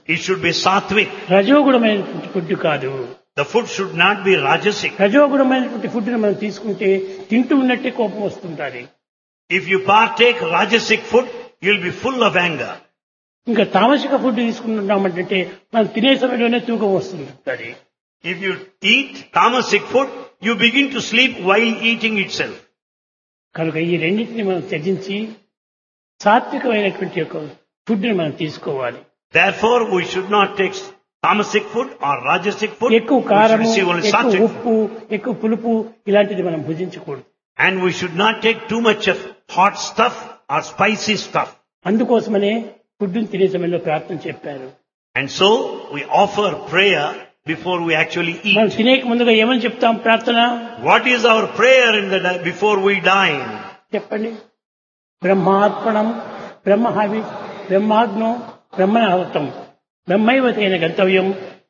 It should be sattvic. రజోగుణమైనటువంటి food కాదు The food should not be rajasic. రజోగుణమైనటువంటి ఫుడ్ని మనం తీసుకుంటే తింటూ ఉన్నట్టే కోపం వస్తుంటుంది If you partake rajasic food, you'll be full of anger. ఇంకా తామసిక ఫుడ్ తీసుకుంటున్నామంటే మనం తినే సమయంలోనే తూకం వస్తుంటుంది If you eat tamasic food, you begin to sleep while eating itself. కనుక ఈ రెండింటిని మనం త్యజించి సాత్వికమైనటువంటి యొక్క ఫుడ్ని మనం తీసుకోవాలి Therefore, we should not take tamasic food or rajasic food. ఎక్కువ We should కారము receive only ఎక్కువ sattvic food. ఉప్పు ఎక్కువ పులుపు ఇలాంటిది మనం భుజించకూడదు And we should not take too much of hot stuff or spicy stuff. అందుకోసమనే ఫుడ్ని తినే సమయంలో ప్రార్థన చెప్పారు And so, we offer prayer before we actually మనం eat. తినేక ముందుగా ఏమని చెప్తాం ప్రార్థన What is our prayer in the di- before we dine? చెప్పండి బ్రహ్మార్పణం బ్రహ్మహవి బ్రహ్మాగ్నో బ్రహ్మణహృతం బ్రహ్మైవతైన గంతవ్యం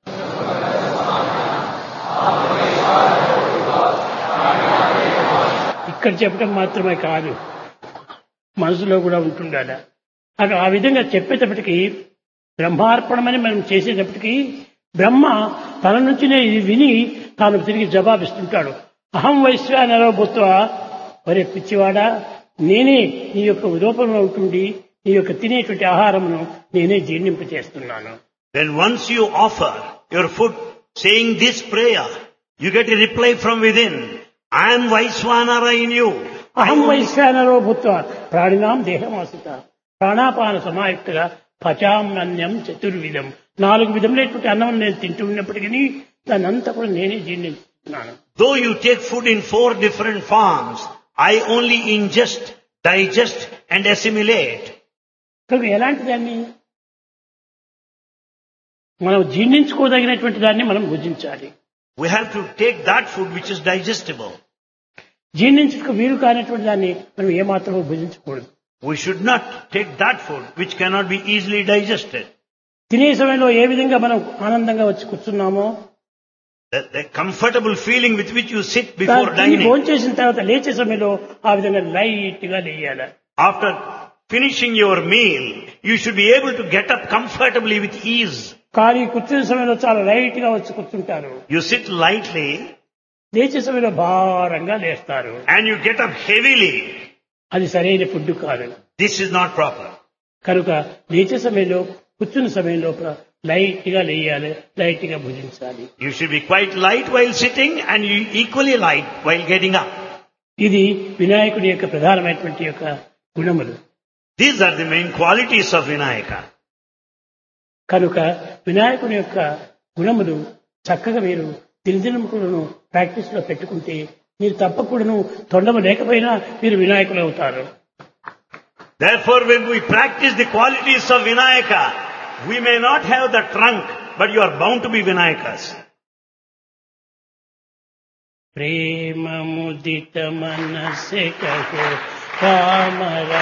ఇక్కడ చెప్పడం మాత్రమే కాదు మనసులో కూడా ఉంటుండాలి అది ఆ విధంగా చెప్పేటప్పటికి బ్రహ్మార్పణమని మనం చేసేటప్పటికి బ్రహ్మ తన నుంచినే ఇది విని తాను తిరిగి జవాబిస్తుంటాడు అహం వైశ్వానరో భూత్వ ఒరే పిచ్చివాడా నేనే నీ యొక్క రూపంలో ఉంటుంది నీ యొక్క తినేటువంటి ఆహారమును నేనే జీర్ణింప చేస్తున్నాను Then once you offer your food saying this prayer, you get a reply from within. I am Vaiswanara in you. I అహం only- వైశ్వానరో భూత్వ ప్రాణినాం దేహమాసిత ప్రాణాపాన సమాయుక్తగా పచామన్యం చతుర్విధం నాలుగు విధములైనటువంటి అన్నం నేను తింటూ ఉన్నప్పటికీ దాన్ని అంతా కూడా నేనే జీర్ణిస్తున్నాను Though you take food in four different forms, I only ingest, digest and assimilate. కనుక ఎలాంటి దాన్ని మనం జీర్ణించుకోదగినటువంటి దాన్ని మనం భుజించాలి We have to take that food which is digestible. జీర్ణించుకు వీలు కానటువంటి దాన్ని మనం ఏమాత్రం భుజించకూడదు We should not take that food which cannot be easily digested. తినే సమయంలో ఏ విధంగా మనం ఆనందంగా వచ్చి కూర్చున్నామో The, the comfortable feeling with which you sit before దాన్ని dining. భోంచేసిన తర్వాత లేచే సమయంలో ఆ విధంగా లైట్ గా లేయాలి After finishing your meal, you should be able to get up comfortably with ease. కానీ కూర్చునే సమయంలో చాలా లైట్ గా వచ్చి కూర్చుంటారు You sit lightly లేచే సమయంలో భారంగా లేస్తారు and you get up heavily. అది సరైన ఫుడ్ కాదు This is not proper. కనుక లేచే సమయంలో కూర్చున్న సమయంలో లైట్ గా లేయాలి లైట్ గా భుజించాలి You should be quite light while sitting and you equally light while getting up. ఇది వినాయకుడి యొక్క ప్రధానమైనటువంటి యొక్క గుణములు These are the main qualities of Vinayaka. కనుక వినాయకుడి యొక్క గుణములు చక్కగా మీరు దినదినం కూడాను ప్రాక్టీస్ లో పెట్టుకుంటే మీరు తప్పకూడను తొండము లేకపోయినా మీరు వినాయకులు అవుతారు Therefore, when we practice the qualities of Vinayaka, we may not have the trunk, but you are bound to be Vinayakas. Prema ముదిత మనసె కహో Rama